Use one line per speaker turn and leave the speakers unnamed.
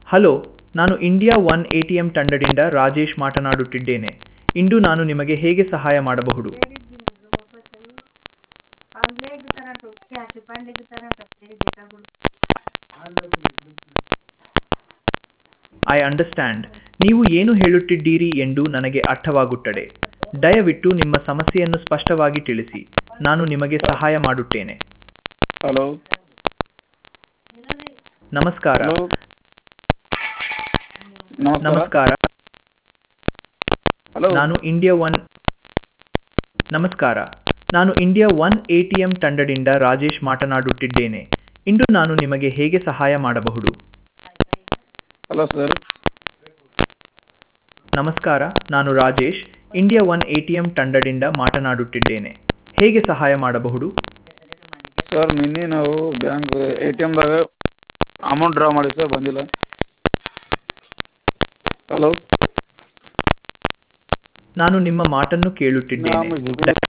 hello ನಾನು India one A T M ತಂಡದಿಂದ ರಾಜೇಶ್ ಮಾತನಾಡುತ್ತಿದ್ದೇನೆ ಇಂದು ನಾನು ನಿಮಗೆ ಹೇಗೆ ಸಹಾಯ ಮಾಡಬಹುದು ಐ ಅಂಡರ್ಸ್ಟ್ಯಾಂಡ್ ನೀವು ಏನು ಹೇಳುತ್ತಿದ್ದೀರಿ ಎಂದು ನನಗೆ ಅರ್ಥವಾಗುತ್ತದೆ ದಯವಿಟ್ಟು ನಿಮ್ಮ ಸಮಸ್ಯೆಯನ್ನು ಸ್ಪಷ್ಟವಾಗಿ ತಿಳಿಸಿ ನಾನು ನಿಮಗೆ ಸಹಾಯ ಮಾಡುತ್ತೇನೆ
ಹಲೋ
ನಮಸ್ಕಾರ
ಹಲೋ ನಮಸ್ಕಾರ
ನಮಸ್ಕಾರ
ಹಲೋ
ನಾನು ಇಂಡಿಯಾ ಒನ್ ನಮಸ್ಕಾರ ನಾನು India one A T M ತಂಡದಿಂದ ರಾಜೇಶ್ ಮಾತನಾಡುತ್ತಿದ್ದೇನೆ ಇಂದು ನಾನು ನಿಮಗೆ ಹೇಗೆ ಸಹಾಯ ಮಾಡಬಹುದು
ಹಲೋ ಸರ್
ನಮಸ್ಕಾರ ನಾನು Rajesh India one A T M ತಂಡದಿಂದ ಮಾತನಾಡುತ್ತಿದ್ದೇನೆ ಹೇಗೆ ಸಹಾಯ ಮಾಡಬಹುದು
ಸರ್ ನಿನ್ನೆ ನಾವು ಬ್ಯಾಂಕ್ ಎ ಟಿ ಎಮ್ದಾಗ ಅಮೌಂಟ್ ಡ್ರಾ ಮಾಡಿ ಸರ್ ಬಂದಿಲ್ಲ ಹಲೋ
ನಾನು ನಿಮ್ಮ ಮಾತನ್ನು ಕೇಳುತ್ತಿದ್ದೇನೆ
ನಾನು